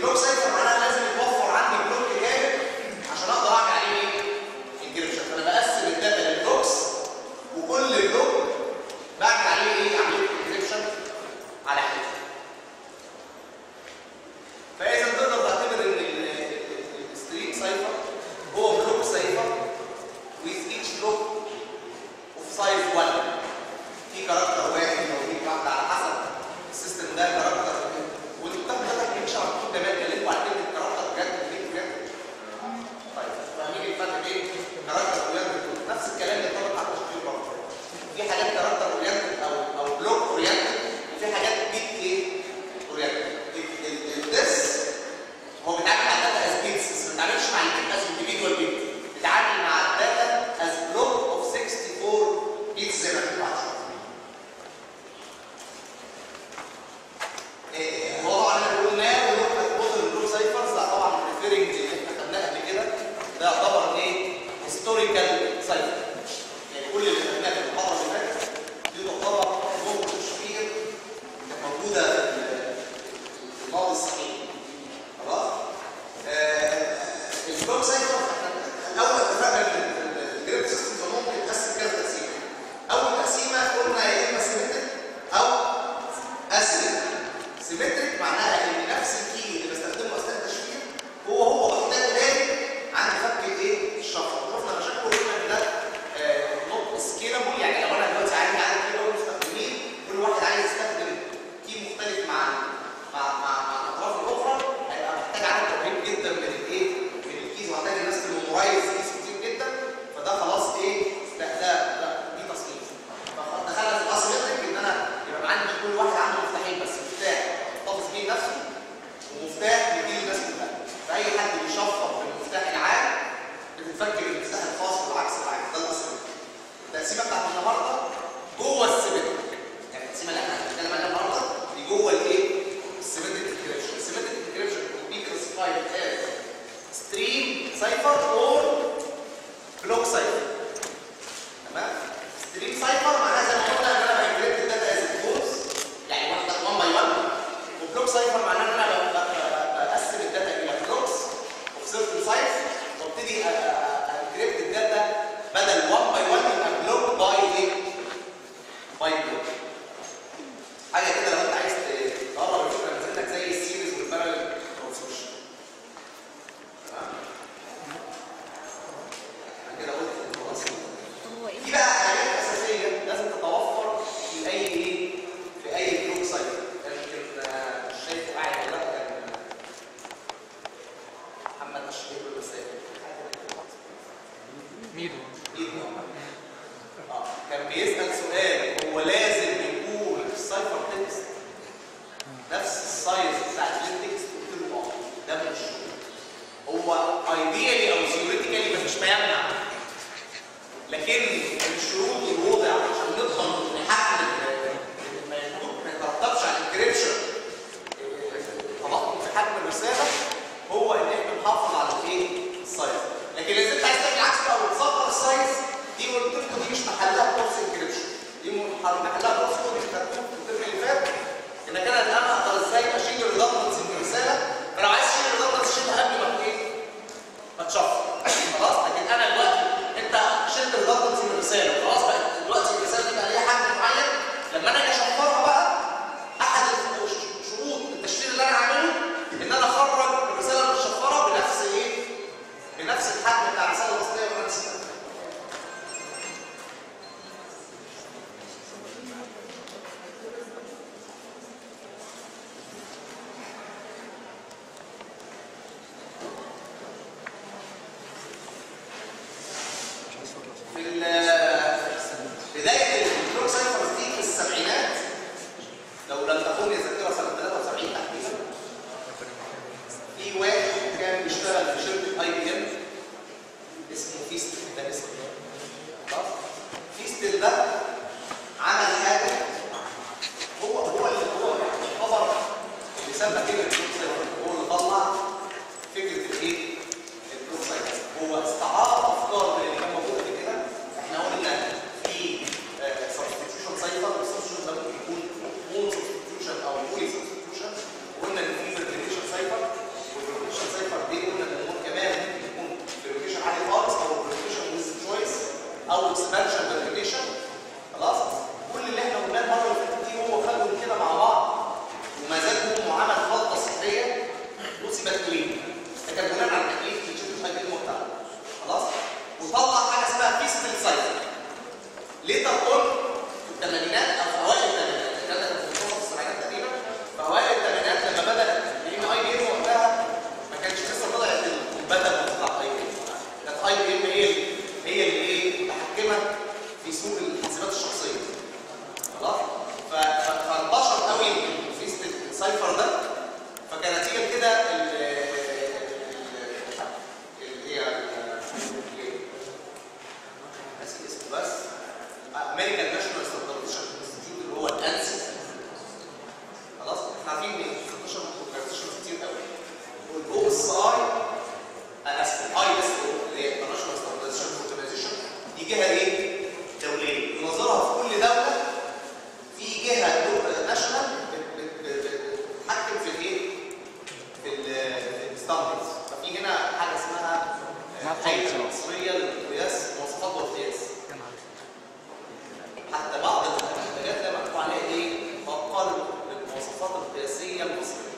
البلوك سايفر معناها لازم يتوفر عندي بلوك كامل عشان اقدر اعمل عليه ايه؟ انكريبشن فانا بقسم الداتا للبلوكس وكل بلوك بعمل عليه ايه؟ عمليه انكريبشن على حته فاذا تقدر تعتبر ان الستريم سايفر هو بلوك سايفر with each block of size 1 في كاركتر واحد او في واحده على حسب السيستم ده كاركتر وانت بتاخد بالك مش على طول كمان كلموا على كلمه كاركتر بجد وليه بجد طيب فاهمين الفرق بين كاركتر اورينتد نفس الكلام اللي طبعا على التشغيل برضه في حاجات كاركتر اورينتد او او بلوك اورينتد وفي حاجات بيت ايه اورينتد الدس هو بيتعامل مع الداتا از بيتس ما بيتعاملش مع البيت از انديفيدوال بيت بيتعامل مع الداتا از بلوك اوف 64 بيتس زي ما بنقول على شوية. إيه، هو طبعا احنا قلناه ولما تبص للبلوك سايفرز ده طبعا ريفيرنج اللي احنا خدناه قبل كده ده يعتبر ايه؟ هيستوريكال سايفر يعني كل اللي خدناه في المحاضره اللي فاتت دي تعتبر نقطه تشفير كانت موجوده في الماضي الصحيح خلاص؟ آه، البلوك سايفر احنا الاول اتفقنا ان الجريد سيستم ممكن يتقسم كذا تقسيمه اول تقسيمه قلنا يا اما سيمتريك او اسيمتريك سيمتريك معناها ان نفس الكي اللي بستخدمه اثناء التشفير هو هو محتاج تاني عند فك الايه الشفره شفنا مشاكل قلنا ان ده نوت سكيلابل يعني لو انا دلوقتي عندي عدد كبير قوي مستخدمين كل واحد عايز يستخدم كي مختلف مع مع مع, مع الاطراف الاخرى هيبقى محتاج عدد رهيب جدا من الايه من الكيز ومحتاج الناس تبقى مميز كيس كتير جدا فده خلاص ايه ده ده ده دي تصميم فدخلنا في الاسيمتريك ان انا يبقى عندي كل واحد عنده مفتاحين بس مفتاح يحتفظ بيه نفسه ومفتاح يديه للناس كلها فاي حد بيشفر بالمفتاح العام بتتفك المفتاح الخاص والعكس العكس ده الاسيمتريك التقسيمه بتاعت النهارده جوه السيمتريك يعني التقسيمه اللي احنا هنتكلم عليها النهارده دي جوه الايه؟ السيمتريك انكريبشن السيمتريك انكريبشن بي كلاسيفايد از ستريم سايفر اور بلوك سايفر تمام ستريم سايفر معناها زي ما قلنا ان انا بانكريبت الداتا از كودز يعني واحده 1 باي 1 وبلوك سايفر معناها ان انا ب- ب- ب- بقسم الداتا الى بلوكس اوف سيرتن سايز وابتدي انكريبت الداتا بدل 1 باي 1 يبقى بلوك باي ايه؟ باي بلوك حاجه كده لو انت عايز تقرب الفكره نزل لك زي السيريز والبارل ترانسميشن تمام أنا كده قلت الخلاصه هو ايه دي بقى حاجات اساسيه لازم تتوفر في اي ايه في اي بلوك سايت يمكن آه، مش شايفه قاعد ولا لا كان محمد الشهير والرسائل ميدو ايده اه كان بيسال سؤال هو لازم يكون السايفر تكست نفس السايز بتاع البلين تكست قلت له اه ده مش هو ايديالي او ثيوريتيكالي مفيش ما يمنع لكن الشروط الوضع عشان نضمن نحقق ما يكون- ما يترتبش على الانكريبشن تضخم في حجم الرساله هو ان احنا نحافظ على الايه؟ السايز لكن اذا انت عايز تعمل العكس بقى وتصغر السايز دي قلت لكم دي مش محلها بروكس انكريبشن دي محلها بروكس كود اللي خدتوه في الترم اللي فات ان كده انا اقدر ازاي اشيل الريدندنسي من الرساله فلو عايز تشيل الريدندنسي شيلها قبل ما ايه؟ ما تشفر خلاص لكن انا دلوقتي انت شلت الريدندنسي من الرساله خلاص بقى دلوقتي الرساله دي بقى ليها حجم معين لما انا اجي اشفرها بقى احد الش- شروط التشفير اللي انا هعمله ان انا اخرج الرساله المشفره بنفس ايه؟ بنفس الحجم بتاع الرساله الاصليه ونفس الحجم. في ال- بدايه البلوك سايفرز دي في السبعينات لو لم تكن الذاكره سنه 73 تحديدا في واحد كان بيشتغل في شركه اي بي ام اسمه فيستل ده اسمه خلاص فيستل ده عمل حاجه هو هو اللي هو يعتبر اللي سمى كلمه البلوك سايفر هو اللي طلع فكره الايه؟ البلوك سايفر هو استعار افكار من اللي كان موجوده في كده احنا قلنا في سبستيوشن سايفر السبستيوشن ده ممكن يكون مون سبستيوشن او بولي سبستيوشن وقلنا ان في فيرتيليشن سايفر المصريه للقياس المواصفات والقياس حتى بعض المنتجات ده مكتوب عليها ايه؟ فقر للمواصفات القياسيه المصريه.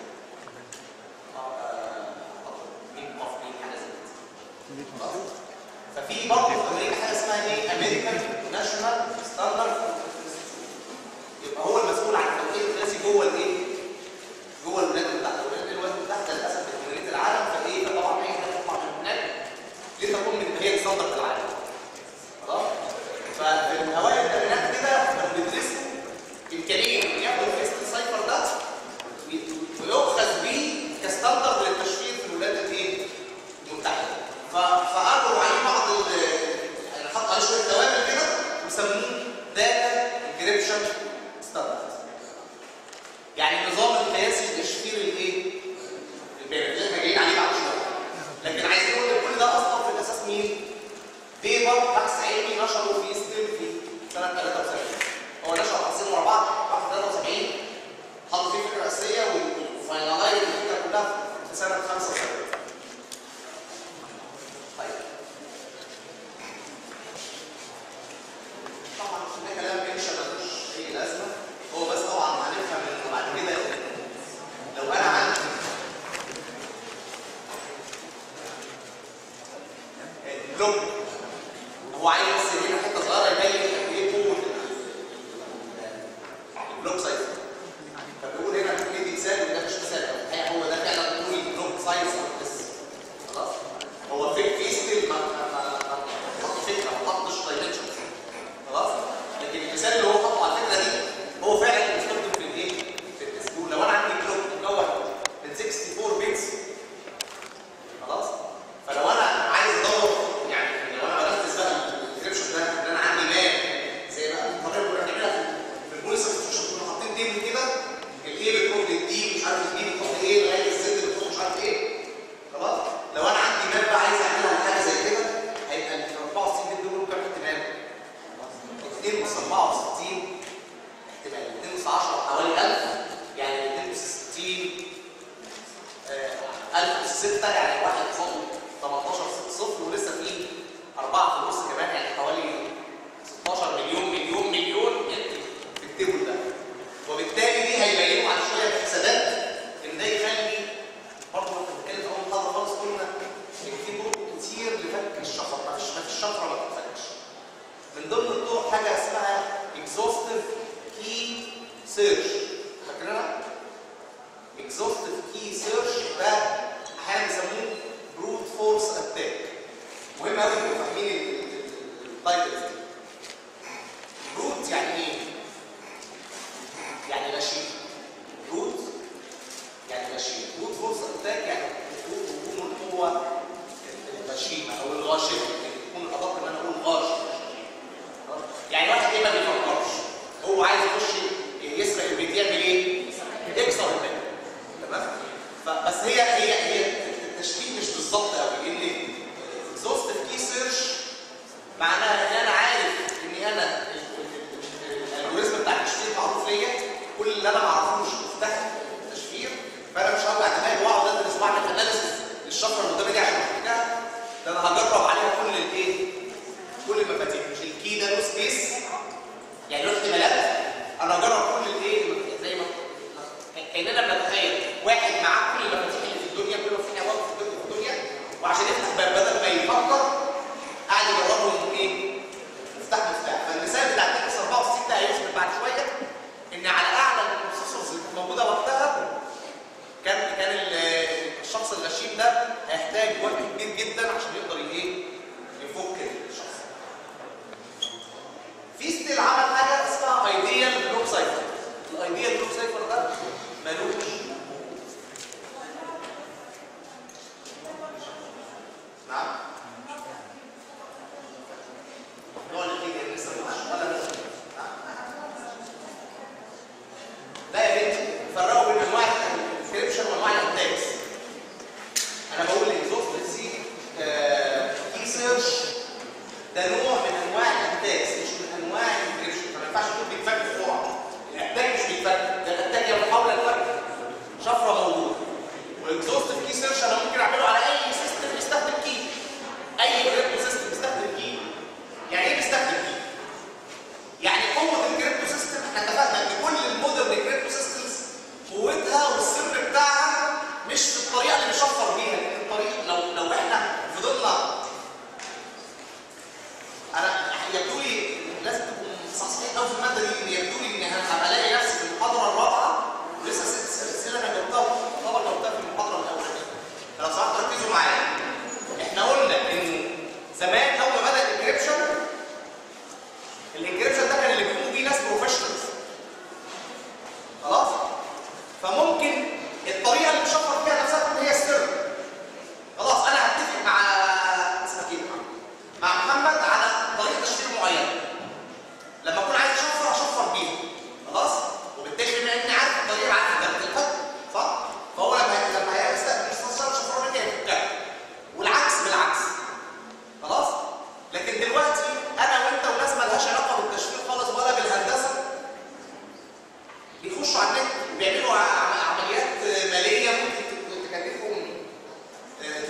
آه، مين قف مين حاجه زي كده. خلاص؟ ففي برضه في امريكا حاجه اسمها ايه؟ امريكان ناشونال ستاندرد يبقى هو المسؤول عن التوقيت القياسي جوه الايه؟ جوه الولايات المتحده، والولايات المتحده للاسف بجمهوريه العالم فايه؟ فطبعا اي حاجه تطلع من هناك لتكون من هي ستاندرد العالم. خلاص؟ ففي الاوائل الثمانينات كده كانوا بيدرسوا امكانيه ان ياخدوا الفيست سايفر ده ويؤخذ بيه كستاندرد للتشفير في الولايات الايه؟ المتحده. ف- فقرروا عليه بعض ال- يعني حطوا عليه شويه توابل كده وسموه داتا انكريبشن ستاندرد. يعني نظام القياسي لتشفير الايه؟ البيانات اللي احنا جايين عليه بعد شويه. لكن عايزين نقول ان كل ده اصلا في الاساس مين؟ بيبر بحث علمي نشره في ستيم في سنه 73 هو نشر بحثين ورا بعض واحد 73 حط فيه الفكره الاساسيه وفاينلايز الفكره كلها في سنه 75 طيب طبعا ده كلام بيمشي ملوش اي لازمه هو بس طبعا هنفهم انه بعد كده لو انا عندي بلوك هو عايز بس هنا حته صغيره يبين قد ايه قوه البلوك سايز فبيقول هنا بيدي مثال وده مش مثال الحقيقه هو ده فعلا بيقول البلوك سايز بس خلاص هو في في ستيل ما ما ما ما حط فكره ما حطش دايمنشنز خلاص لكن المثال اللي هو حطه على الفكره دي هو فعلا مستخدم في الايه؟ في التسجيل لو انا عندي بلوك مكون من 64 بيتس خلاص فلو انا عايز ادور يعني لو انا بنفذ بقى الديسكربشن ده ان انا عندي مان زي بقى الطريقه اللي كنا بنعملها في البوليس سبسكريبشن كنا حاطين تيبل كده الايه بتروح للدي مش عارف الدي بتروح لايه لغايه الزد بتروح مش عارف ايه خلاص لو انا عندي مان بقى عايز اعملها حاجه زي كده هيبقى ال 64 بت دول كام احتمال؟ 2 اس 64 احتمال 2 اس 10 حوالي 1000 يعني 2 اس 60 1000 اس 6 يعني 1 صفر 18 صفر ولسه في 4 في النص كمان يعني حوالي 16 مليون مليون مليون يكتب في التيبل ده وبالتالي دي هيبينوا على شويه الحسابات ان ده يخلي برضه احنا بنتكلم في اول محاضره خالص قلنا ان في طرق كتير لفك الشفره ما فيش ما فيش شفره ما بتتفكش من ضمن الطرق حاجه اسمها exhaustive key search فاكرينها؟ exhaustive key search ده احيانا بيسموه brute force attack مهم قوي تبقوا فاهمين التايتلز دي brute يعني ايه؟ يعني غشيم brute يعني غشيم brute force attack يعني هجوم القوه الغشيمه او الغاشمه يعني تكون الادق ان انا اقول غاشم يعني واحد ايه ما بيفكرش هو عايز يخش يسرق البيت يعمل ايه؟ يكسر البيت تمام؟ فبس هي هي هي التشكيل مش بالظبط قوي لان اكزوستيف كي سيرش معناها ان انا عارف ان انا الالجوريزم بتاع التشفير معروف ليا كل اللي انا ما اعرفوش مفتاح التشفير فانا مش هوجع دماغي واقعد ادرس واعمل اناليسيس للشفره اللي قدامي دي عشان افتكها ده انا هجرب عليها كل الايه؟ كل المفاتيح مش الكي ده له سبيس يعني له احتمالات انا هجرب كل الايه المفاتيح زي ما كاننا بنتخيل واحد معاه كل المفاتيح اللي في الدنيا كل المفاتيح اللي في الدنيا في الدنيا وعشان يفتح باب بدل ما يفكر قاعد يجربهم ايه؟ مفتاح مفتاح فالمثال بتاع التكس 64 ده هيثبت بعد شويه ان على اعلى البروسيسورز اللي كانت موجوده وقتها كان كان ال- الشخص الغشيم ده هيحتاج وقت كبير جدا عشان يقدر ايه؟ يفك الشخص. في ستيل عمل حاجه اسمها ايديال بلوك سايفر. الايديال بلوك سايفر ده ملوش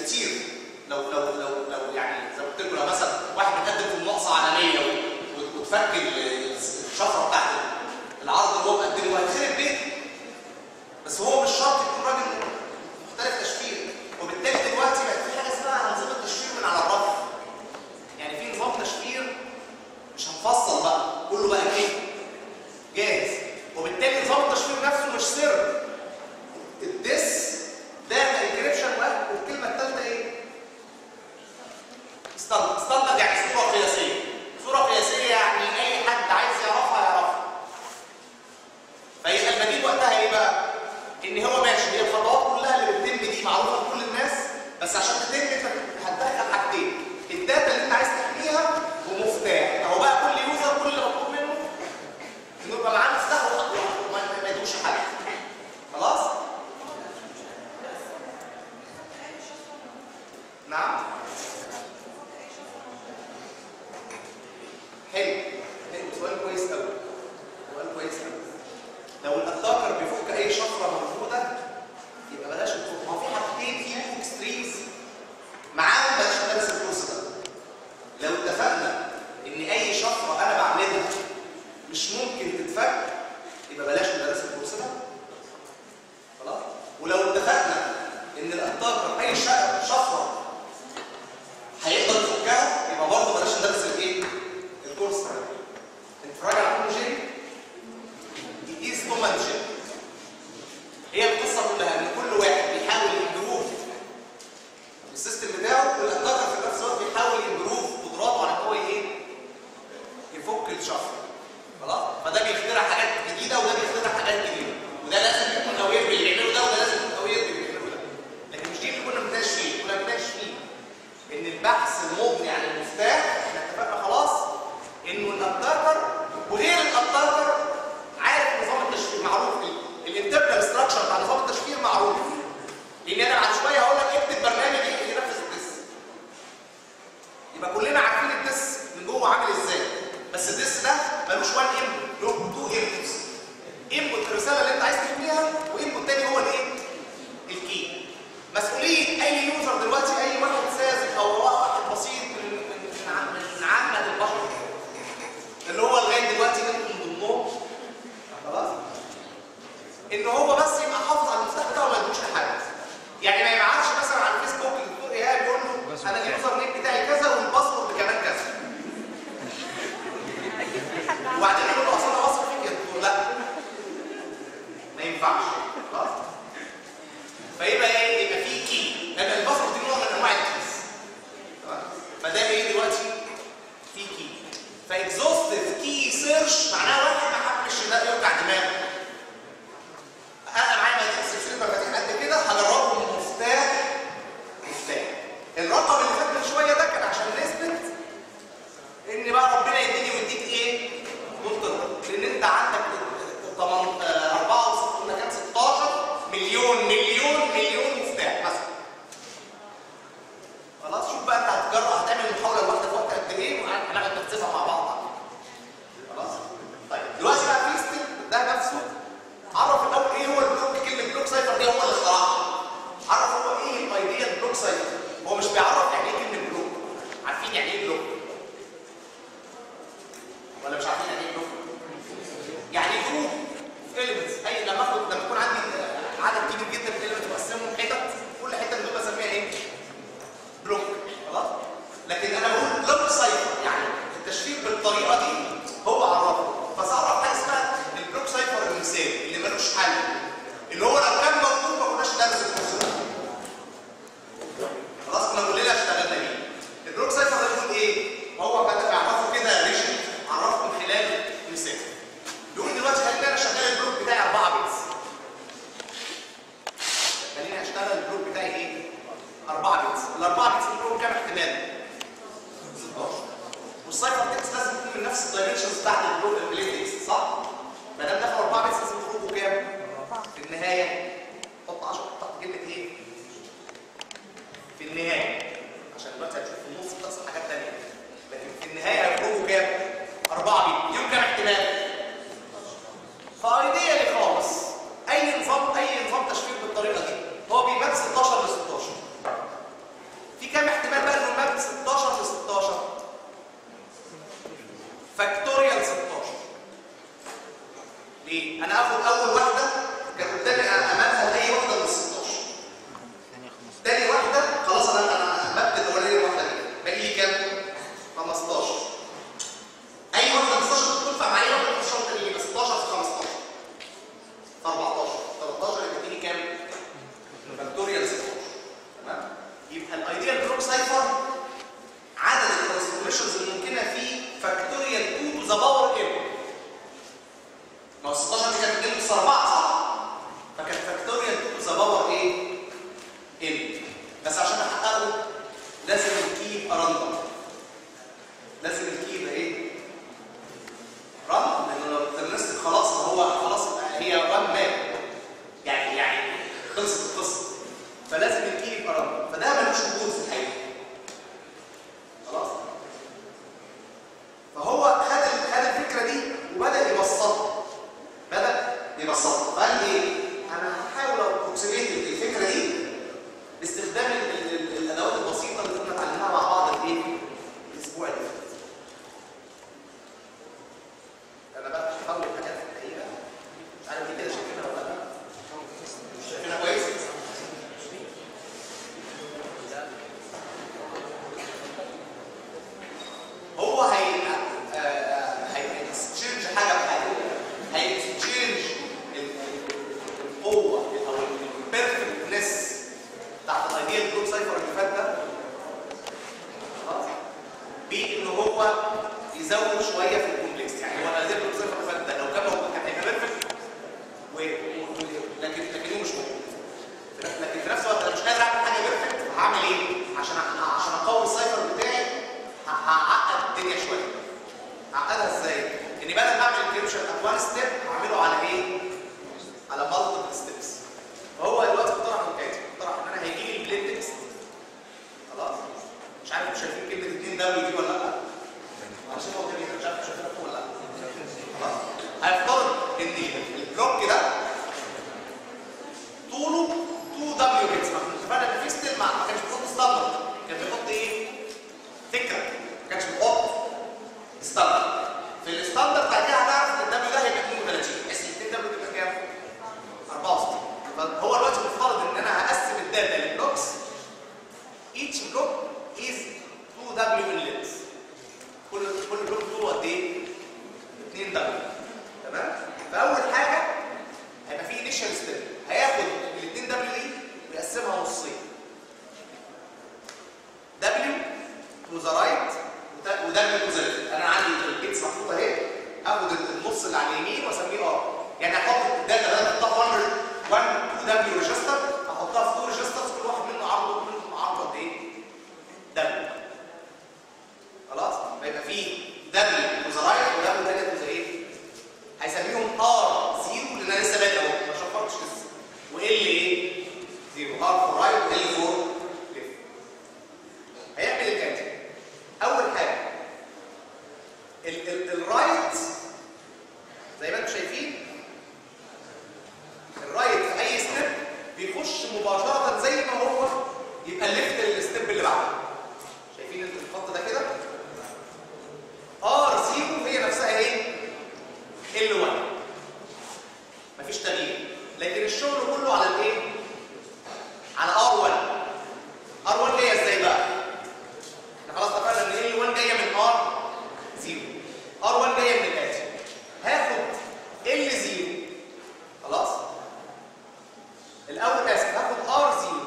كتير لو لو لو لو يعني زي ما قلت لكم لو مثلا واحد مقدم في المناقصه عالميه و- وتفك ال- الشفره بتاعت العرض اللي هو مقدمه هيتخرب بيته بس هو مش شرط يكون راجل مختلف تشفير وبالتالي دلوقتي بقت في حاجه اسمها انظمه تشفير من على الرف يعني في نظام تشفير مش هنفصل بقى كله بقى ايه جاهز وبالتالي نظام التشفير نفسه مش سر الديس داتا انكريبشن والكلمه الثالثه ايه ستاندرد ستاندرد يعني صوره قياسيه صوره قياسيه يعني اي حد عايز يعرفها يعرفها فيبقى البديل وقتها ايه بقى ان هو ماشي هي الخطوات كلها اللي بتتم دي معروفه لكل الناس بس عشان تتم انت هتدخل حاجتين الداتا اللي انت عايز تحميها ومفتاح اهو بقى كل يوزر كل اللي مطلوب منه انه يبقى معاه مفتاح وما- وما ما يدوش حاجه خلاص نعم حلو حلو سؤال كويس قوي سؤال كويس قوي لو الاتاكر بيفك اي شفره موجوده يبقى بلاش الفك ما هو في حاجتين في تو اكستريمز معاهم بلاش ندرس الكورس ده لو اتفقنا ان اي شفره انا بعملها مش ممكن تتفك يبقى بلاش ندرس الكورس ده خلاص ولو اتفقنا ان الاتاكر اي ش- شفره هيقدر يفكها يبقى برضه بلاش ندرس الايه الكورس ده انت راجع على كل شيء يقيس كومن شيء هي القصه كلها ان كل واحد بيحاول يمبروف السيستم بتاعه والاتاكر في نفس الوقت بيحاول يمبروف قدراته على ان هو ايه يفك الشفره خلاص فده بيخترع حاجات جديده وده بيخترع حاجات جديده وده لازم يكون قوي باللي بيعمله ده وده لازم يكون قوي باللي بيعمله ده لكن مش دي اللي كنا بنناقش فيه كنا بنناقش فيه ان البحث المبني عن المفتاح احنا اتفقنا خلاص انه الاتاكر وغير الاتاكر عارف نظام التشفير معروف الانترنال ستراكشر بتاع نظام التشفير معروف لان انا بعد شويه هقول لك اكتب برنامج ايه ينفذ الدس يبقى كلنا عارفين الدس من جوه عامل ازاي بس الدس ده ملوش وان انبوت له تو انبوتس انبوت الرساله اللي انت عايز تحميها وانبوت تاني هو الايه الكي مسؤوليه اي يوزر دلوقتي اي واحد ساذج او واحد بسيط من من من عام- من عامه البشر اللي هو لغايه دلوقتي انتم من ضمنهم خلاص ان هو بس يبقى حافظ على المفتاح بتاعه وما يدوش لحد يعني ما يبعتش مثلا على الفيسبوك للدكتور ايهاب يقول له انا اليوزر نيم بتاعي كذا والباسورد كمان كذا وبعدين يقول له اصل انا واثق فيك يا دكتور لا ما ينفعش خلاص فيبقى ايه يبقى في كي يبقى الباسورد دي نوع من انواع الكيز تمام فده ايه دلوقتي في كي فاكزوستيف كي سيرش معناها واحد ما حبش ده يوجع دماغه انا معايا مفاتيح سلسله مفاتيح قد كده هجربهم مفتاح مفتاح الرقم اللي فات من شويه ده كان عشان نثبت ان بقى ربنا يديني ويديك ايه منطقه لان انت عندك 8 4 قلنا كام 16 مليون مليون مليون مفتاح مثلا خلاص شوف بقى انت هتجرب هتعمل المحاوله الواحده في وقت قد ايه وهنقعد نحسبها مع بعض خلاص طيب دلوقتي بقى في ستيب ده نفسه عرف الاول ايه هو البلوك كلمه بلوك سايفر دي هو اللي اخترعها عرف هو ايه الايديا البلوك سايفر هو مش بيعرف يعني ايه كلمه بلوك عارفين يعني ايه بلوك ولا مش عارفين يعني ايه بلوك يعني جروب في اليمنتس اي لما اخد لما يكون عندي عدد كبير جدا من الاليمنتس واقسمهم حتت كل حته من دول بسميها ايه بلوك خلاص لكن انا بقول بلوك سايفر يعني التشفير بالطريقه دي هو عرفه فصعب حاجه اسمها البلوك سايفر المثالي اللي ملوش حل اللي هو لو كان موجود ما كناش ندرس الكورس ده خلاص كنا كلنا اشتغلنا بيه البلوك سايفر ده بيقول ايه هو بدأ يعرفه كده ريجن عرفه من خلال مثال بيقول دلوقتي خلينا انا شغال البلوك بتاعي 4 بيتس خليني اشتغل البلوك بتاعي ايه 4 بيتس الاربعه بيتس دول كام احتمال 16 والسايفر تكست لازم يكون من نفس الدايمنشنز بتاعت البلوك البلاي تكست صح ما دام دخلوا 4 بيتس لازم يخرجوا كام في النهايه حط 10 تحت كلمه ايه في النهايه عشان دلوقتي هتشوف في النص بتحصل حاجات ثانيه لكن في النهايه هيخرجوا كام 4 بيت يوم كام احتمال فايديالي خالص اي نظام اي نظام تشفير بالطريقه دي هو بيبقى 16 ل 16 بلوك سايفر عدد الترانسفورميشنز الممكنه فيه فاكتوريال 2 تو ذا باور ام ما هو 16 دي كانت 2 اس 4 صح؟ فكانت فاكتوريال 2 تو ذا باور ايه؟ ام بس عشان احققه لازم الكي يبقى راندوم لازم الكي يبقى ايه؟ راندوم لان لو الترنست خلاص هو خلاص هي وان مان يعني يعني خلصت القصه فلازم الكي يبقى راندوم فده ملوش وجود في الحقيقه خلاص فهو خد خد الفكره دي وبدا يبسطها بدا يبسطها فقال ايه انا هحاول ابروكسيميت الفكره دي باستخدام ال- ال- الادوات البسيطه اللي كنا اتعلمناها مع بعض الايه الاسبوع اللي فات انا بقى هحاول حاجات في الحقيقه مش عارف دي كده شايفينها ولا لا مش شايفينها كويس هو هي هيكستشينج حاجه بحاجه هيكستشينج القوه او البيرفكتنس بتاعت الايديال جروب سايفر اللي فات ده خلاص بان هو يزود شويه في الكومبلكس يعني هو الايديال جروب سايفر اللي فات ده لو كان موجود كان هيبقى بيرفكت و... و- لكن لكنه مش موجود لكن في نفس الوقت انا مش قادر اعمل حاجه بيرفكت هعمل ايه؟ عشان أ- عشان اقوي السايفر بتاعي ه- هعقد الدنيا شويه هعقدها ازاي؟ اني بدل ما اعمل انكريبشن ات وان ستيب هعمله على ايه؟ على مالتيبل ستيبس فهو دلوقتي اقترح الكاتب اقترح ان انا هيجي لي البلين تكست خلاص مش عارف انتوا شايفين كلمه 2 دبليو دي ولا لا عشان هو كده مش عارف شايفينها فوق ولا لا خلاص هيفترض ان البلوك ده طوله 2 دبليو بيتس ما كنت اتفقنا ان في ستيل ما ما كانش بيحط ستاندرد كان بيحط ايه؟ فكره ما كانش بيحط ستاندرد في الستاندرد بعد كده هنعرف ان الدبليو ده هيبقى 32 بحيث ان 2 دبليو تبقى كام؟ 64 فهو دلوقتي مفترض ان انا هقسم الداتا لبلوكس each block is 2 w in length كل كل بلوك طوله قد ايه؟ 2 w تمام؟ فاول حاجه هيبقى في انيشال ستيب هياخد ال 2 w دي ويقسمها نصين w to the right و w to the left انا عندي البيتس محطوطه اهي اخد النص اللي على اليمين واسميه ار يعني احط الداتا بدل ما احطها في 1 1 2 w ريجستر احطها في 2 ريجسترز كل واحد منه عرضه منهم عرضه قد ايه؟ w خلاص فيبقى في w to the right و w تانية to the ايه؟ هيسميهم ار 0 لان انا لسه بادئ اهو ما شفرتش لسه و ال ايه؟ 0 ار فور رايت و ال فور ليفت هيعمل الاتي اول حاجه ال- ال- الرايت زي ما انتم شايفين الرايت في اي ستيب بيخش مباشره زي ما هو يبقى الليفت الستيب اللي بعده شايفين انتوا الخط ده كده ار 0 هي نفسها ايه ال 1 مفيش تغيير لكن الشغل كله على الايه على ار 1 ار 1 جايه ازاي بقى احنا خلاص اتفقنا ان ال 1 جايه من ار 0 ار 1 جايه من الاتي هاخد ال 0 خلاص الاول اسف هاخد ار 0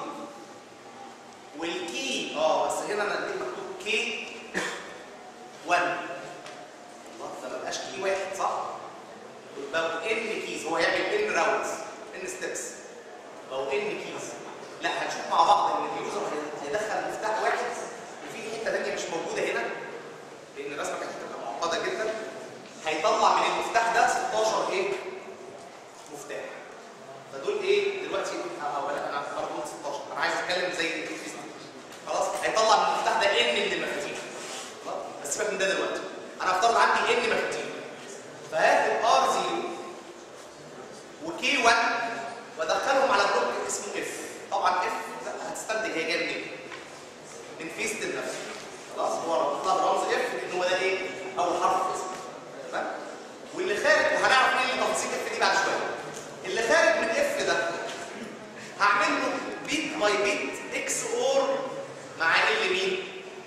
والكي اه بس هنا انا اديت مكتوب كي 1 الله ده ما بقاش كي واحد صح؟ بقوا ان كيز هو هيعمل ان راوندز ان ستيبس بقوا ان كيز لا هنشوف مع بعض ان اليوزر هي- هيدخل مفتاح واحد وفي حته ثانيه مش موجوده هنا لان الرسمه كانت هتبقى معقده جدا هيطلع من المفتاح ده 16 ايه؟ مفتاح فدول ايه دلوقتي او لا انا برضه 16 انا عايز اتكلم زي الفيزيك. خلاص هيطلع من المفتاح ده ان من المفاتيح خلاص بس سيبك من ده دلوقتي انا افترض عندي ان مفاتيح فهاخد ار 0 وكي 1 وادخلهم على بلوك اسمه اف طبعا اف هتستنتج هي جايه منين من فيست نفسه خلاص هو ربط لها برمز اف لان هو ده ايه اول حرف في اسمه تمام واللي خارج وهنعرف ايه اللي تفاصيل اف دي بعد شويه اللي خارج من اف ده هعمل له بيت باي بيت اكس اور مع ال مين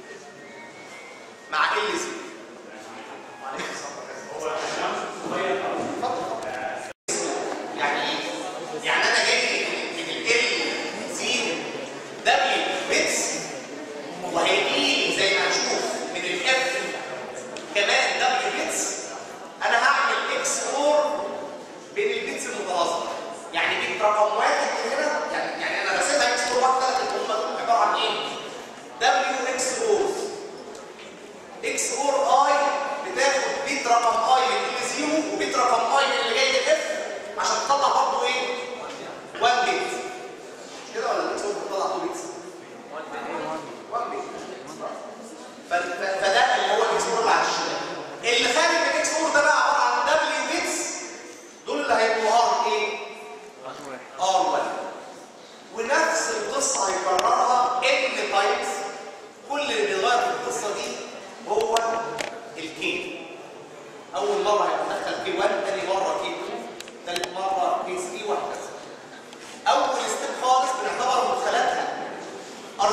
مع ال زي معلش هو يعني ايه؟ يعني انا جاي من ال زيرو دبليو بيتس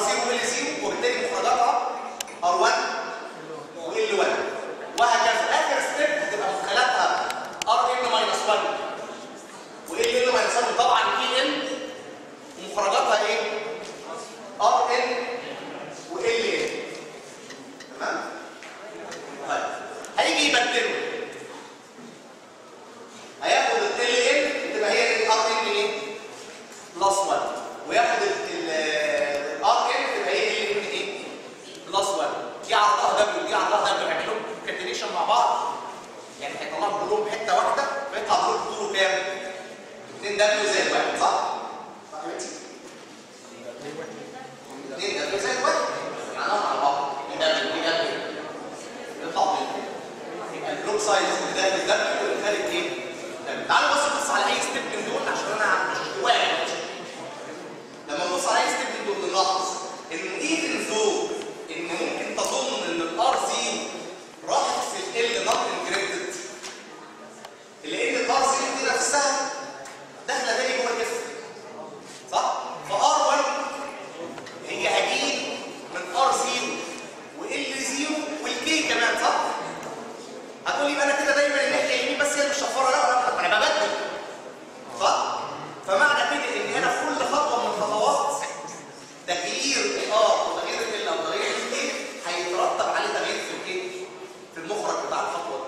0 وال 0 وبالتالي مخرجاتها R1 وال 1 وهكذا اخر ستيب هتبقى مدخلاتها Rn ماينس 1 وال ان ماينس 1 طبعا اي ان ومخرجاتها ايه؟ Rn وال ان تمام؟ طيب هيجي يبدله هياخد ال ان تبقى هي ال Rn ايه؟ بلس 1 وياخد ال ار ان تبقى هي ال ان ايه؟ بلس 1 دي عرضها دبليو دي عرضها دبليو هيعملوا كاتينيشن مع بعض يعني هيطلعوا كلهم حته واحده فيطلع دول طوله كام؟ 2 دبليو زائد 1 صح؟ صح يا بنتي؟ 2 دبليو زائد 1 معناهم على بعض 2 دبليو 2 دبليو يطلع منهم يبقى البلوك سايز اللي داخل دبليو واللي خارج ايه؟ دبليو تعالوا بس نبص على اي ستيب من دول عشان انا مش واعي لما نبص على اي ستيب من دول نلاحظ ان ايفن ذو ان ممكن تظن ان الار زيرو راحت في ال نوت انكريبتد لان الار زيرو دي نفسها داخله تاني جوه الاف صح؟ فار 1 هي هجيب من ار زيرو وال زيرو والكي كمان صح؟ هتقول لي يبقى انا كده دايما الناحيه اليمين بس هي اللي مشفره لا لا انا ببدل صح؟ فمعنى كده ان هنا في كل خطوه من الخطوات تغيير الار وتغيير ال او تغيير الكي هيترتب عليه تغيير في الايه؟ في المخرج بتاع الخطوه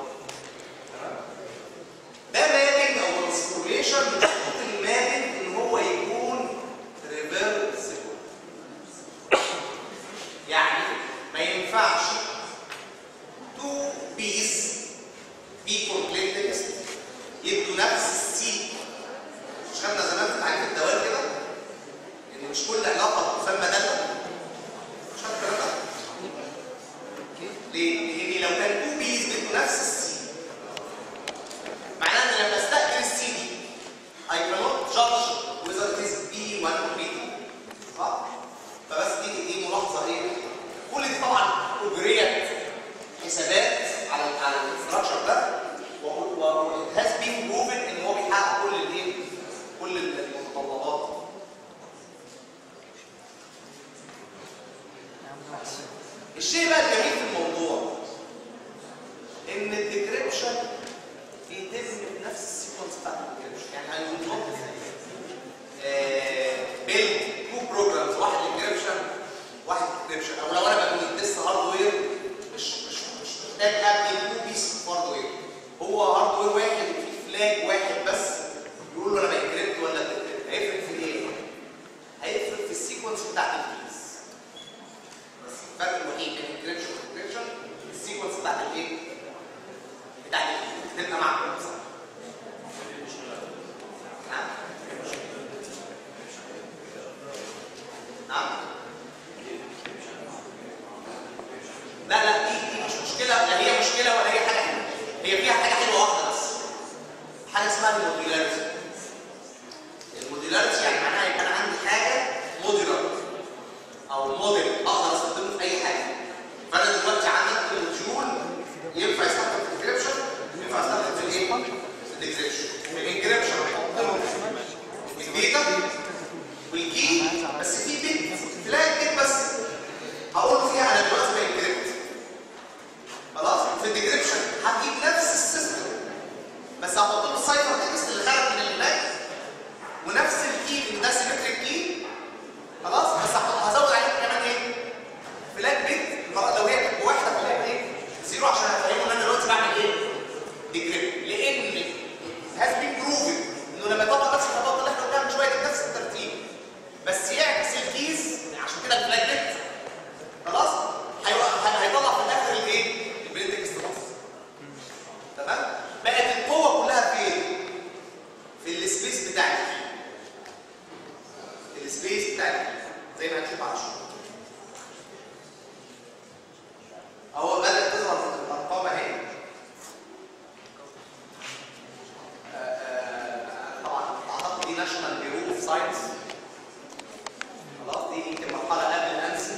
دي. ده مابنج او ترانسفورميشن بتحط المابنج ان هو يكون ريفرسبل يعني ما ينفعش تو بيس بي كومبليت تكست يدوا نفس السي مش خدنا زمان في تعريف الدوال كده ان مش كل علاقه تسمى داله مش خدنا الكلام ده ليه؟ لان لو كان تو بيز بيدوا نفس السي معناه ان لما استقبل السي دي I cannot judge whether it is B1 or B2 صح؟ فبس دي دي ملاحظه ايه؟ كل دي طبعا اجريت حسابات على على الاستراكشر ده و هاز بين بروفن ان هو بيحقق كل الايه؟ كل المتطلبات الشيء بقى الجميل في الموضوع ان الديكريبشن بيتم بنفس السيكونس بتاع الديكريبشن يعني هينظم بيلد تو بروجرامز واحد انكريبشن واحد انكريبشن او لو انا ببني تيست هاردوير مش مش مش محتاج ابني تو بيس هاردوير هو هاردوير واحد وفيه فلاج واحد بس يقول له انا بانكريبت ولا بانكريبت هيفرق في ايه؟ هيفرق في السيكونس بتاعت الكيز بس الفرق الوحيد بين انكريبشن وانكريبشن السيكونس بتاعت الايه؟ بتاعت الكيز تبقى معقوله صح؟ نعم نعم لا لا دي دي مش مشكله لا هي مشكله ولا هي حاجه حلوه هي فيها حاجه حلوه واحده بس حاجه اسمها الموديلاريتي الموديلاريتي يعني معناها يبقى انا عندي حاجه موديلر او موديل اقدر استخدمه في اي حاجه فانا دلوقتي عندي موديول ينفع يستخدم في الانكريبشن ينفع يستخدم في الايه؟ في الاكسبشن في الانكريبشن الداتا والكي بس في بيت فلاج بيت بس هقول له فيها انا دلوقتي بانكريبت خلاص في الديكريبشن هجيب نفس السيستم بس هحط له السايفر تكست اللي خرج من الفلاج ونفس الكي اللي ده سيمتريك كي خلاص بس هحط هزود عليه كمان ايه فلاج بيت المره لو هي كانت بواحده فلاج ايه زيرو عشان افهمه ان انا دلوقتي بعمل ايه ديكريبت لان هاز بين بروفن انه لما يطبق نفس الخطوات اللي احنا قلناها من شويه بنفس الترتيب بس يعكس الكيز عشان كده الفلاج بيت خلاص هيبقى- هيطلع في الاخر الايه البريد تكست بس تمام بقت القوه كلها فين في السبيس بتاع الكي السبيس بتاع الكي زي ما هنشوف على شويه اهو بدات تظهر الارقام اهي آه، آه، طبعا اعتقد دي ناشونال بيرو اوف ساينس خلاص دي يمكن مرحله قبل الانسي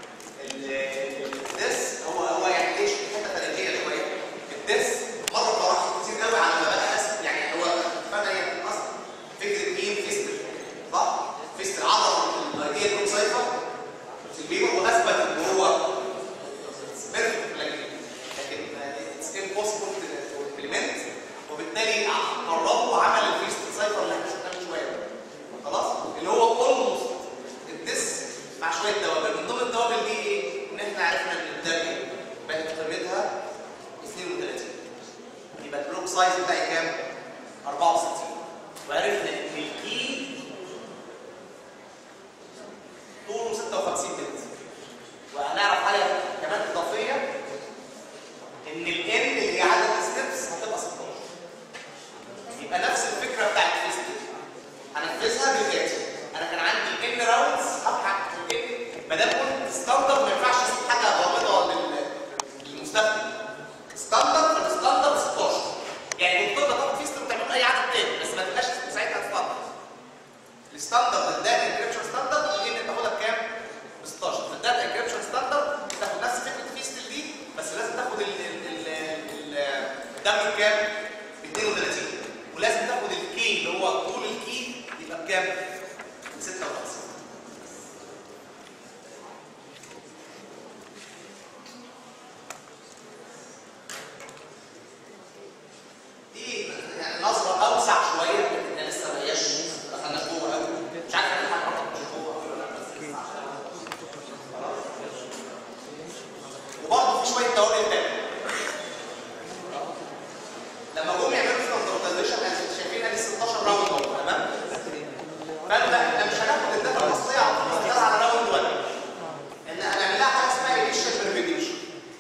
الدس هو هو يعني ليش حته تاريخيه شويه الدس مر بمراحل كتير قوي على ما بقى اسم يعني هو اتفقنا هي اصلا فكره مين فيستر صح؟ فيستر عضل هي الجروب سايفر في البيبر واثبت ان هو بيرفكت لكن لكن اتس امبوسيبل تو امبلمنت وبالتالي قربوا وعمل الفيست سايفر اللي احنا شفناه من شويه ده. خلاص اللي هو اولموست الدس مع شويه توابل من ضمن التوابل دي ايه؟ ان احنا عرفنا ان الدبليو بقت قيمتها 32 يبقى البلوك سايز بتاعي كام؟ 64 وعرفنا ان الكي طوله 56 بت وهنعرف حاجه كمان اضافيه ان الان اللي هي عدد الستبس هتبقى 16 يبقى نفس الفكره بتاعت الفيست هنفذها بالاتي انا كان عندي ان راوندز هبحث في الان ما دام قلت ستاندرد ما ينفعش اسيب حاجه غامضه لل- للمستخدم ستاندرد فالستاندرد 16 يعني كنت تقدر تاخد فيست وتعمل اي عدد تاني بس ما تبقاش ساعتها ستاندرد الستاندرد الداتا انكريبشن ستاندرد اللي انت تاخدها بكام؟ ب 16 فالداتا انكريبشن ستاندرد تاخد نفس فكره فيست دي بس لازم تاخد ال ال ال الدم بكام؟ ب 32 ولازم تاخد الكي اللي هو طول الكي يبقى بكام؟ ب 56 دي يعني نظره اوسع شويه لكن هي لسه ما هياش ما دخلناش جوه قوي مش عارف انا الحاجه مش جوه قوي ولا لا بس لسه عشان- وبرضه في شويه توابل تانية لما جم يعملوا ستاندردايزيشن احنا شايفين ادي 16 راوند اهو تمام فانا لا احنا مش هناخد الداتا الاصليه هنختار على راوند 1 ان هنعمل لها حاجه اسمها انيشال بريفيديوشن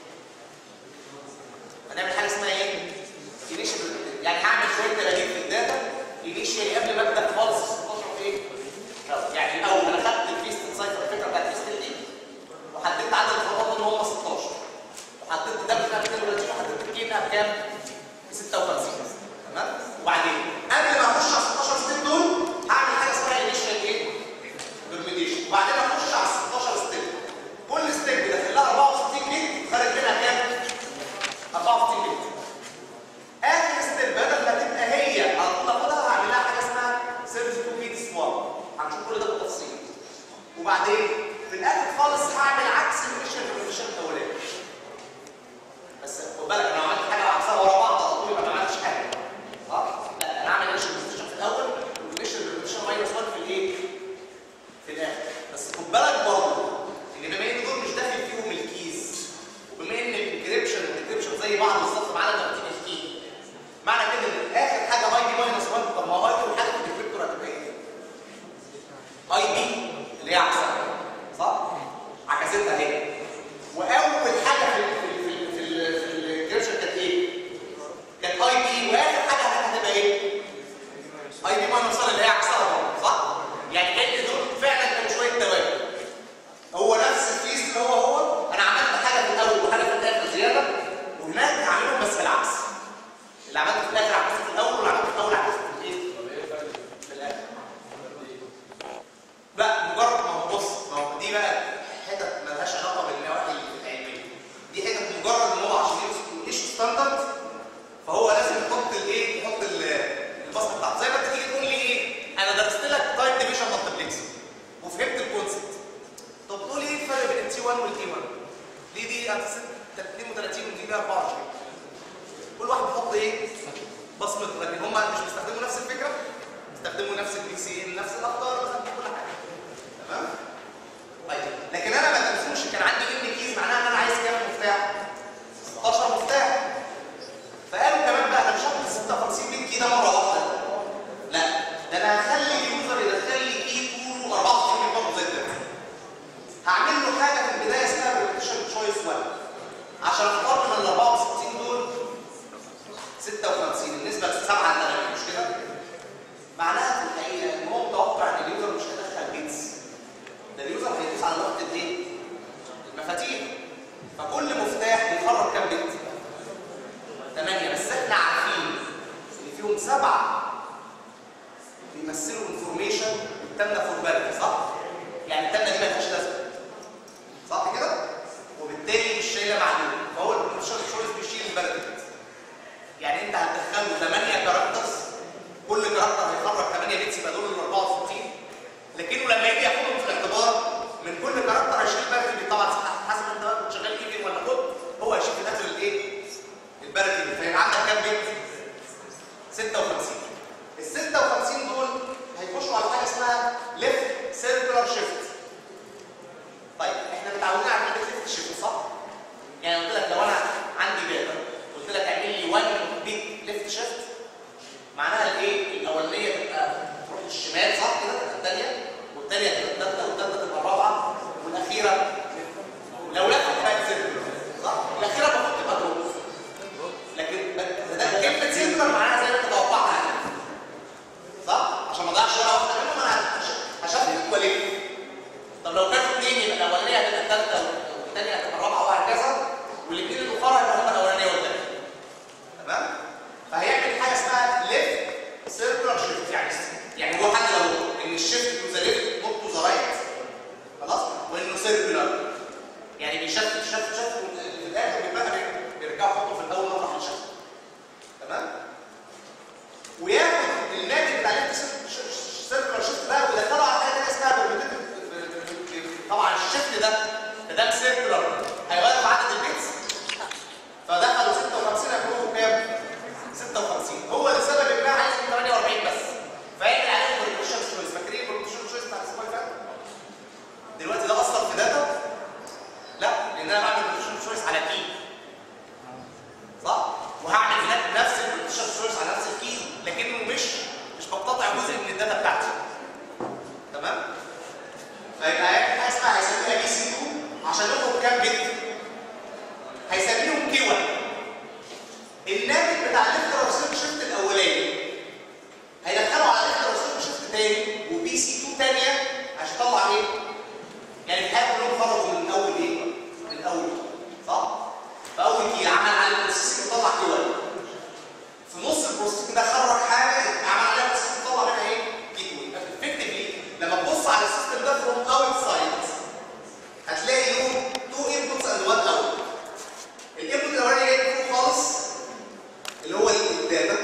هنعمل حاجه اسمها ايه؟ انيشال يعني هعمل شويه تراجيع في الداتا انيشال قبل ما ابدا خالص 16 ايه؟ راوند. يعني الاول انا خدت الفيست سايفر الفكره بتاعت الفيست دي وحددت عدد الخطوات ان هم 16 وحددت ده بتاع 32 وحددت الكينا بكام؟ 56 تمام؟ وبعدين قبل ما اخش على 16 ستيب دول هعمل حاجه اسمها انيشال ايه؟ برميديشن وبعدين اخش على 16 ستيب كل ستيب داخل لها 64 بيت خارج منها كام؟ 64 بيت اخر ستيب بدل ما تبقى هي على طول اخدها هعمل لها حاجه اسمها سيرفيس تو بيت سواب هنشوف كل ده بالتفصيل وبعدين في الاخر خالص هعمل عكس الانيشال برميديشن الاولاني بس خد بالك انا لو عملت حاجه عكسها ورا بعض على طول يبقى ما عملتش حاجه صح؟ لا انا اعمل انيشال برميديشن في الاول والانيشال برميديشن ماينس 1 في الايه؟ في الاخر بس خد بالك برضه ان بما ان دول مش داخل فيهم الكيز وبما ان الانكريبشن والديكريبشن زي بعض بالظبط معانا ترتيب الكي معنى كده ان اخر حاجه اي دي ماينس 1 طب ما هو اي دي حاجه في الديكريبتور هتبقى ايه؟ اي بي اللي هي عكسها صح؟ عكستها اهي واول حاجه في ال في ال في ال في الانكريبشن كانت ايه؟ كانت اي بي واخر حاجه هتبقى ايه؟ اي بي ماينس 1 اللي هي عكسها برضه صح؟ يعني كان دول فعلا كانوا شويه توابل هو نفس الفيس اللي هو هو انا عملت حاجه في الاول وحاجه في الاخر زياده وهناك هعملهم بس بالعكس اللي عملته في الاخر عكسته في الاول واللي عملته في الاول عكسته في الايه؟ في الاخر بقى مجرد ما هو بص ما هو دي بقى حتت مالهاش علاقه بالنواحي العلميه دي حتت مجرد ان هو عشان يمشي ستاندرد فهو لازم يحط الايه؟ يحط ال- البصمه بتاعته زي ما انت تيجي تقول لي ايه؟ انا درست لك تايم ديفيجن مالتبلكس وفهمت الكونسبت طب تقول لي ايه الفرق بين التي 1 والتي 1 دي دي 32 ودي دي 24 كل واحد بيحط ايه بصمته لكن هم مش بيستخدموا نفس الفكره بيستخدموا نفس البي سي ان نفس الافكار نفس كل حاجه تمام طيب لكن انا ما تنسوش كان عندي ان كيز معناها ان انا عايز كام مفتاح 16 مفتاح فقالوا كمان بقى انا مش هاخد 56 بيت كي ده مره واحده لا ده انا هخلي اليوزر يدخل لي كي طوله 64 بيت برضه زي ده هعمل له حاجه في البدايه اسمها ريبيتيشن تشويس 1 عشان اختار من ال 64 دول 56 النسبه 7 على 8 مش كده؟ معناها في الحقيقه ان هو متوقع ان اليوزر مش هيدخل بيتس ده اليوزر هيدوس على نقطه ايه؟ المفاتيح فكل مفتاح بيخرج كام بت؟ 8 بس احنا عارفين ان فيهم سبعه بيمثلوا انفورميشن والتامنه فورماليتي صح؟ يعني التامنه دي مالهاش لازمه صح كده؟ وبالتالي مش شايله معلومه فهو متعودين على كلمه ليفت شيفت صح؟ يعني قلت لك لو انا عندي داتا قلت لك اعمل لي 1 بيت ليفت شيفت معناها الايه؟ الاولانيه تبقى تروح للشمال صح كده تبقى الثانيه والثانيه تبقى الثالثه والثالثه تبقى الرابعه والاخيره لو لفت بقت سيركل صح؟ الاخيره المفروض تبقى دروب لكن ده كلمه سيركل معناها زي ما انت توقعتها صح؟ عشان ما اضيعش ولا واحده منهم انا هشفت والف طب لو كانوا اثنين يبقى الاولانيه هتبقى الثالثه والثانيه هتبقى الرابعه وهكذا والاثنين الاخرى يبقى هم الاولانيه والثانيه تمام؟ فهيعمل حاجه اسمها ليفت سيركولار شيفت يعني يعني هو حد لو ان الشيفت تو ذا ليفت نوت تو ذا رايت خلاص وانه سيركولار يعني بيشفت شفت شفت في الاخر بيبقى بيرجعوا يحطوا في الاول مطرح الشفت تمام؟ وياخد الناتج بتاع الليفت سيركولار شيفت بقى ويدخله على حاجه اسمها برميتيف طبعا الشيفت ده ما دام سيركولار هيغير في عدد البيتس فدخلوا 56 هيكونوا كام؟ 56 هو لسبب ما عايز 48 بس فيعمل عليهم بريكوشن تشويس فاكرين البريكوشن تشويس بتاع الاسبوع اللي فات؟ دلوقتي ده اثر في داتا؟ لا لان انا بعمل بريكوشن تشويس على كي صح؟ وهعمل هناك نفس البريكوشن تشويس على نفس الكي لكنه مش مش بقتطع جزء من الداتا بتاعتي تمام؟ فيبقى هيعمل حاجه اسمها هيسميها بي سي 2 عشان ياخد كام بت؟ هيسميهم كي 1 الناتج بتاع الليفتر ريسيرش شيفت الاولاني هيدخله على الليفتر ريسيرش شيفت تاني وبي سي 2 ثانيه عشان يطلع ايه؟ يعني الحياه كلهم خرجوا من اول ايه؟ من اول صح؟ فاول كي عمل على البروسيسنج طلع كي 1 في نص البروسيسنج ده خرج حاجه عمل عليها بروسيسنج طلع منها ايه؟ كي 2 يبقى افكتفلي لما تبص على السيستم ده فروم اوت سايد هتلاقي له تو انبوتس اند وان اوت الانبوت الاولاني جاي فوق خالص اللي هو الداتا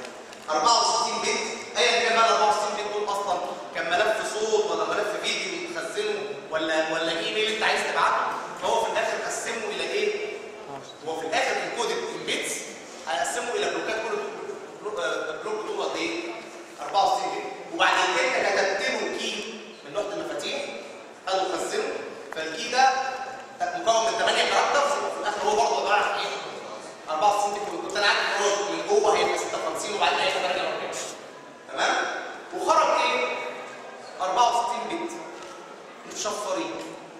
64 بت ايا كان بقى 64 بت دول اصلا كان ملف صوت ولا ملف فيديو متخزنه ولا ولا ايميل انت عايز تبعته فهو في الاخر قسمه الى ايه؟ هو في الاخر انكودد ان بيتس هيقسمه الى بلوكات كل بلوك طوله قد ايه؟ 64 بت وبعد كده كتبت له كي من لوحه المفاتيح قالوا خزنه فالكي ده مكون من 8 كاركترز وفي الاخر هو برضه عباره عن ايه؟ 64 بت كنت انا عارف ان هو من جوه هيبقى 56 وبعدين هيبقى 48 تمام؟ وخرج ايه؟ 64 بت متشفرين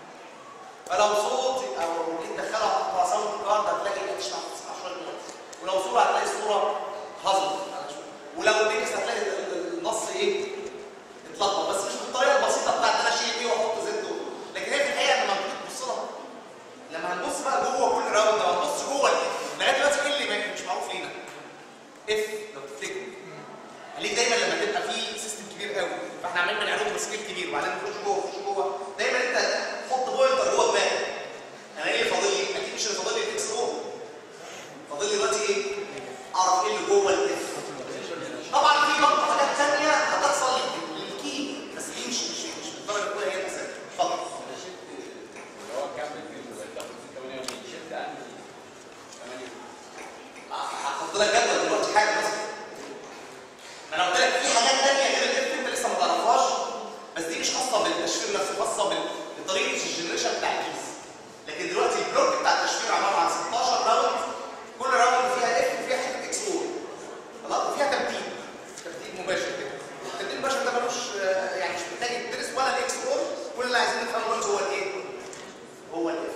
فلو صوت او جيت تدخلها على ساوند كارد هتلاقي تسمع تسمع شويه دلوقتي ولو صوره هتلاقي الصوره هظلت ولو تكست هتلاقي النص ايه؟ اتلخبط بس مش بالطريقه البسيطه بتاعت انا اشيل ايه واحط زد لكن هي في الحقيقه لما بتبص لها لما هنبص بقى جوه كل راوند لما هنبص جوه لغايه دلوقتي ايه اللي مش معروف لينا؟ اف لو تفتكروا ليه دايما لما تبقى في سيستم كبير قوي فاحنا عمالين بنعرضه بسكيل كبير وبعدين نخش جوه نخش جوه دايما انت حط بوينتر جوه دماغك انا ايه اللي فاضل لي؟ اكيد مش اللي فاضل لي الاكس او فاضل لي دلوقتي ايه؟ اعرف ايه اللي جوه الاف طبعا في برضه حاجات ثانيه هتحصل للكي بس دي مش مش مش بالدرجه الاولى هي الاساس اتفضل هو كمل في تاخد 88 شفت عن 8 هحط لك جدول دلوقتي حاجه بس ما انا قلت لك في حاجات ثانيه غير الاف انت لسه ما تعرفهاش بس دي مش خاصه بالتشفير نفسه خاصه بال- بطريقه الجنريشن بتاع الكيس لكن دلوقتي البلوك بتاع التشفير عباره عن 16 راوند كل راوند فيها اف وفيها حته اكس اور خلاص وفيها ترتيب ترتيب مباشر كده الترتيب المباشر ده ملوش آه، يعني مش محتاج يدرس ولا الاكس اور كل اللي عايزين نفهمه دلوقتي هو الايه؟ هو الاف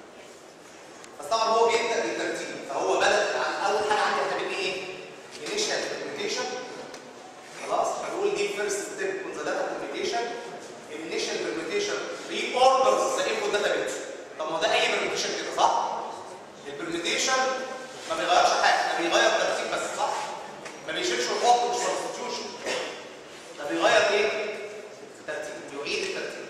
بس طبعا هو بيبدا بالترتيب فهو بدا عن اول حاجه عندي احنا بنقول ايه؟ initial implementation خلاص هنقول دي first step on the data computation initial implementation reorders the input data bit طب ما هو ده اي permutation كده صح؟ البرميتيشن ما بيغيرش حاجه ده بيغير ترتيب بس صح؟ ما بيشيلش الوقت مش substitution ده بيغير ايه؟ الترتيب يعيد الترتيب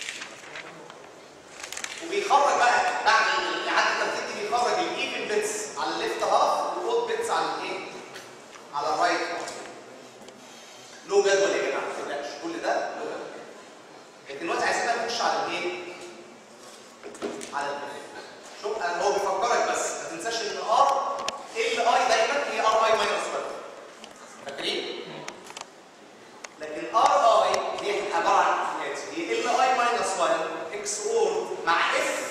وبيخرج بقى بعد اعاده الترتيب دي بيخرج الايفن بيتس على الليفت هاف والاود بيتس على الايه؟ على الرايت هاف له جدول يا جماعه ما تقلقش كل ده له جدول لكن دلوقتي عايزين بقى نخش على الايه؟ على البرنامج شوف انا هو بيفكرك بس ما تنساش ان ار ال اي دايما هي ار اي ماينس 1 فاكرين؟ لكن ار اي دي عباره عن الاتي هي ال اي ماينس 1 اكس اور مع اف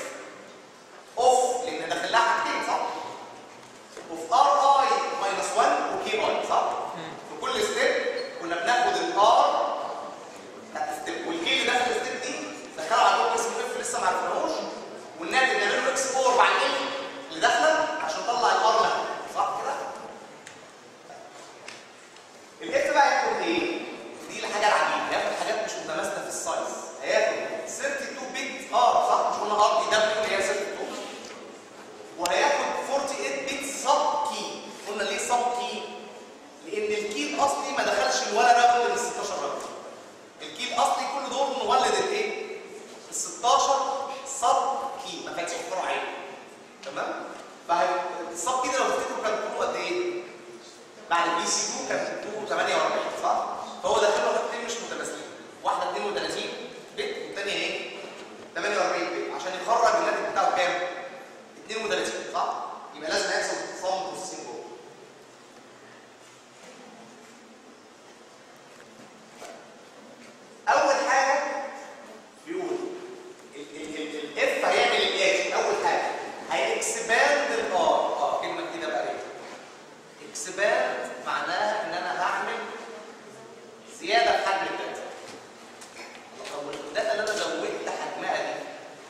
اكسباند معناها ان انا هعمل زياده في حجم الداتا طب الداتا اللي انا زودت حجمها دي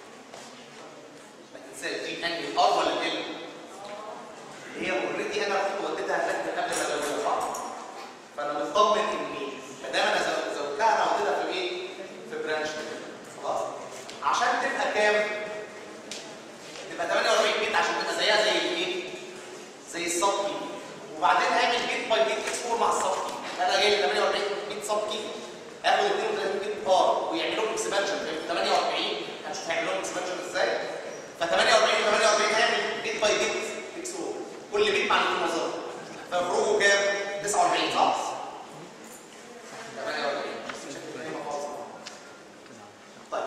ما تنساش دي انهي الار ولا ال هي اوريدي انا رحت وديتها هناك قبل ما ازودها صح فانا مطمن ان ما دام انا زو- زودتها انا وديتها في ايه في برانش خلاص عشان تبقى كام تبقى 48 بيت عشان تبقى زيها زي الايه زي السب كي وبعدين اعمل بيت باي بيت اكسبور مع السب كي انا جاي لي 48 بيت سب كي اخد 32 بيت ار ويعملوا لهم اكسبانشن 48 هنشوف هيعملوا لهم اكسبانشن ازاي ف 48 48 هيعمل بيت باي بيت اكسبور كل بيت مع اللي نظره ففروقه كام 49 صح 48 بس مش هتبقى خالص طيب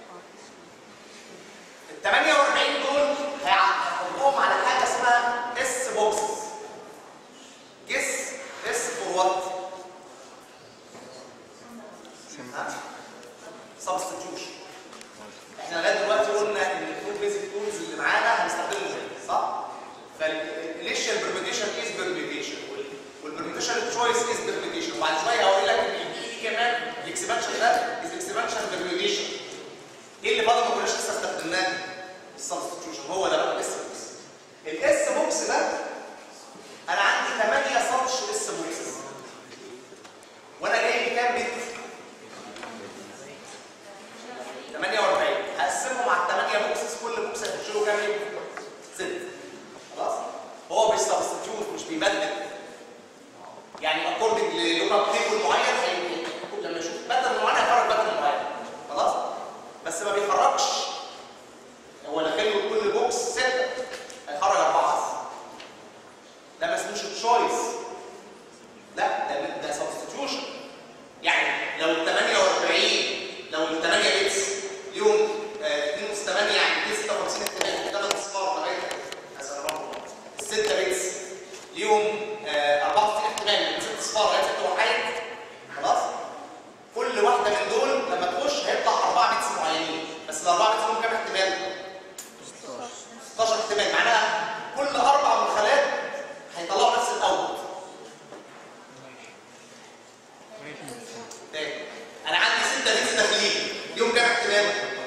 ال 48 دول هيحطوهم على حاجه اسمها اس بوكسز جس اس فور وات سبستيتيوشن احنا لغايه دلوقتي قلنا ان التو بيزك تولز اللي معانا هنستخدمهم زي صح؟ فالانيشال برميتيشن از برميتيشن والبرميتيشن تشويس از برميتيشن وبعد شويه هقول لك ان البي دي كمان الاكسبانشن ده از اكسبانشن برميتيشن ايه اللي فاضل ما كناش لسه استخدمناه؟ السبستيتيوشن هو ده بقى الاس بوكس الاس بوكس ده انا عندي 8 سطش اس بوكس وانا جاي بكام بت 48 هقسمهم على 8 بوكسز كل بوكس هيخش له كام بت 6 خلاص هو مش سبستيتيوت مش بيبدل يعني اكوردنج للوك اب تيبل معين هي- لما يشوف باترن معين هيخرج باترن معين خلاص بس ما بيخرجش هو داخل له كل بوكس سته هيخرج اربعه بس ده ما اسموش تشويس لا ده ده سبستيتيوشن يعني لو ال 48 لو ال 8 بيتس ليهم 2 اس 8 يعني 56 احتمال 8 اصفار لغايه مثلا رقم الستة بيتس ليهم آه، 64 احتمال من 6 اصفار لغايه 6 وحيد خلاص كل واحده من دول لما تخش هيطلع 4 بيتس معينين بس الاربعه بيتس لهم كام احتمال 16 احتمال معناها كل اربع مدخلات هيطلعوا نفس الاوتبوت تاني انا عندي 6 بيتس داخلين ليهم كام احتمال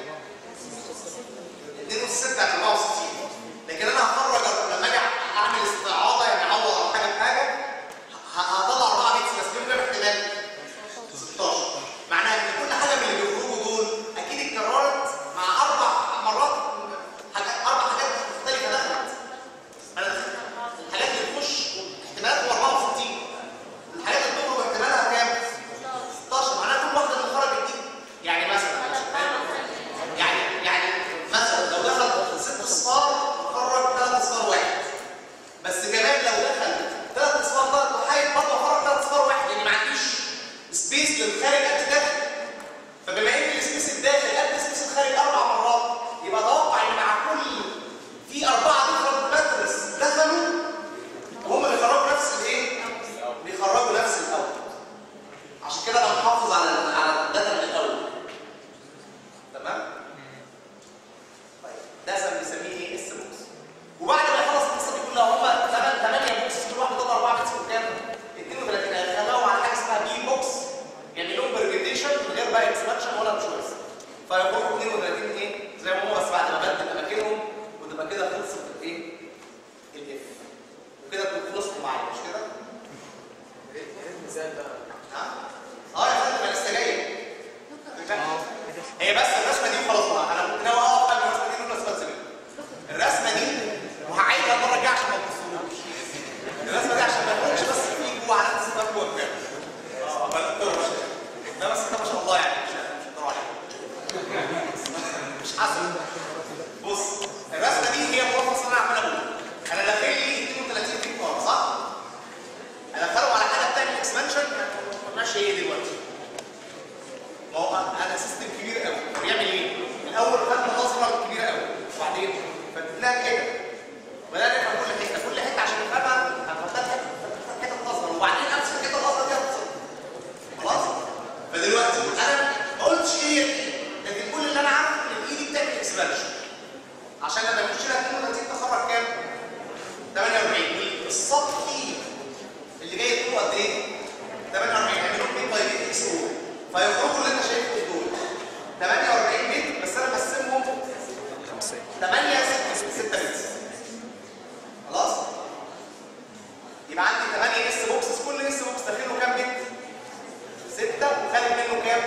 2 اس 6 على 64 لكن انا هخرج لما اجي اعمل استعاضه يعني اعوض على حاجه بحاجه ه- هطلع 4 بيتس بس ليهم كام احتمال 16 معناها ان كل حاجه من اللي بيخرجوا دول اكيد اتكررت مع اربع مرات حاجات اربع حاجات مختلفه دخلت انا الحاجات اللي تخش احتمالاتهم 64 الحاجات اللي تخرج احتمالها كام 16 معناها كل واحده اللي خرجت دي يعني مثلا يعني يعني مثلا لو دخل ست اصفار خرج ثلاث اصفار واحد بس كمان لو دخل ثلاث اصفار ثلاث وحيد برضه خرج ثلاث اصفار واحد لان ما عنديش سبيس للخارج قد الداخل فبما ان السبيس الداخل قد السبيس الخارج اربع مرات يبقى اتوقع ان مع كل في اربعه ديفرنت ماتريس دخلوا وهم اللي خرجوا نفس الايه؟ بيخرجوا نفس الاول عشان كده انا محافظ على على الداتا من الاول تمام؟ طيب ده سم- بنسميه ايه؟ اس بوكس وبعد ما يخلص القصه دي كلها هم 8 8 بوكس كل واحد بيطلع 4 بيتس قدام 32 هيخلوهم على حاجه اسمها بي بوكس يعني لهم برميتيشن من غير بقى اكسبانشن ولا تشويس فيروحوا 32 ايه زي ما هو بس بعد ما بدل اماكنهم وتبقى كده خلصت الايه؟ الاف وكده تكون خلصتوا معايا مش كده؟ ها؟ اه يا فندم انا لسه جاي هي بس الرسمه دي وخلاص بقى. انا كنت ناوي اقف قبل الرسمه دي دول بس بنسى منها. الرسمه دي وهعيدها المره الجايه عشان ما تبصوش الرسمه دي عشان ما يكونش بس في جوه علامه استفهام جوه الكلام اه ما تقدرش ده بس ده ما شاء الله يعني مش مش هقدروا عليه مش حسن بص الرسمه دي هي ملخص اللي انا عمال اقوله انا داخل لي 32 في كوره صح؟ ادخله على حاجه بتعمل اكسبانشن ماشي هي دلوقتي ما هو انا سيستم كبير قوي بيعمل ايه؟ الاول خدنا نظره كبيره قوي وبعدين فتلاقي كده بدأنا نفهم كل حته كل حته عشان نفهمها هنفتح حته حته اصغر وبعدين امسك الحته الاصغر دي أبسط. خلاص؟ فدلوقتي انا ما قلتش ايه لكن كل اللي انا عارفه ان الايدي بتعمل اكسبانشن عشان لما يخش لها 32 تخرج كام؟ 48 السطحي اللي جاي طوله قد ايه 48 يعملوا 2 باي بي اكس او فيخرجوا اللي انت شايفهم دول 48 متر بس انا بقسمهم 8 6 6 متر خلاص يبقى عندي 8 اس بوكسز كل اس بوكس داخله كام متر 6 وخارج منه كام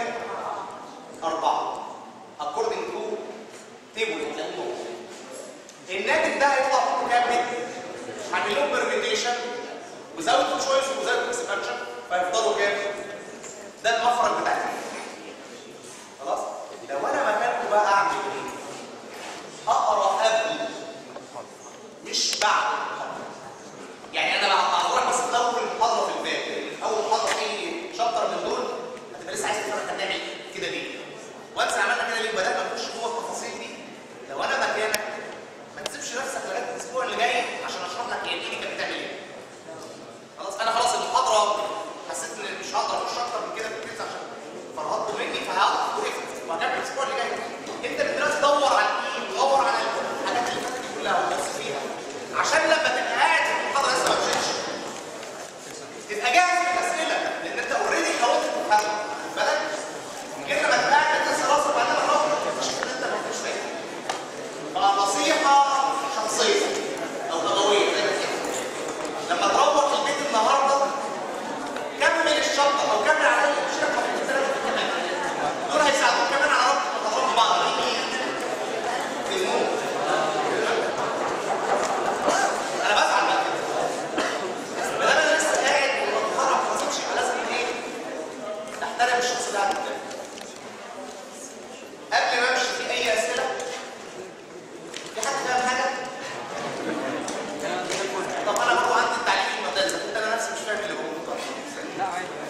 4 according to table القانون الناتج ده هيطلع منه كام متر هعمل لهم permutation without choice without expansion فيفضلوا كام ده المخرج بتاعي خلاص لو انا مكانكم بقى اعمل ايه اقرا قبل مش بعد المحاضرة. يعني انا بعرفك بس في اول محاضره في الباب اول محاضره في شابتر من دول هتبقى لسه عايز تفهم انت بتعمل كده ليه وانس عملنا كده ليه بدانا نخش جوه التفاصيل دي لو انا مكانك ما تسيبش نفسك لغايه الاسبوع اللي جاي عشان اشرح لك هي دي كانت بتعمل ايه خلاص انا خلاص المحاضره حسيت ان مش هقدر اخش اكتر من كده في الكيس عشان فرهطوا مني فهقف وقفت وهكمل الاسبوع اللي جاي انت من دلوقتي دور على ايه ودور على الحاجات اللي فاتت دي كلها وبص فيها عشان لما تبقى قاعد في المحاضره لسه ما مشيتش تبقى جاهز بالاسئله لان انت اوريدي حاولت تفهم خد بالك غير لما تبقى قاعد لسه راسك بعدين خلاص مش كده انت ما فيش فايده فنصيحه شخصيه او نبويه زي ما تيجي. لما تروح البيت النهارده كمل الشنطه او كمل على الشنطه دول هيساعدوك كمان على ربط المحاضرات ببعض في النوم انا بزعل بقى كده ما دام انا لسه قاعد وبتحرك ما حصلش يبقى لازم ايه تحترم الشخص ده قدامك قبل ما امشي في اي اسئله في حد فاهم حاجه؟ طب انا برضه عندي التعليم المدرسه كنت انا نفسي مش فاهم اللي بقوله لا عادي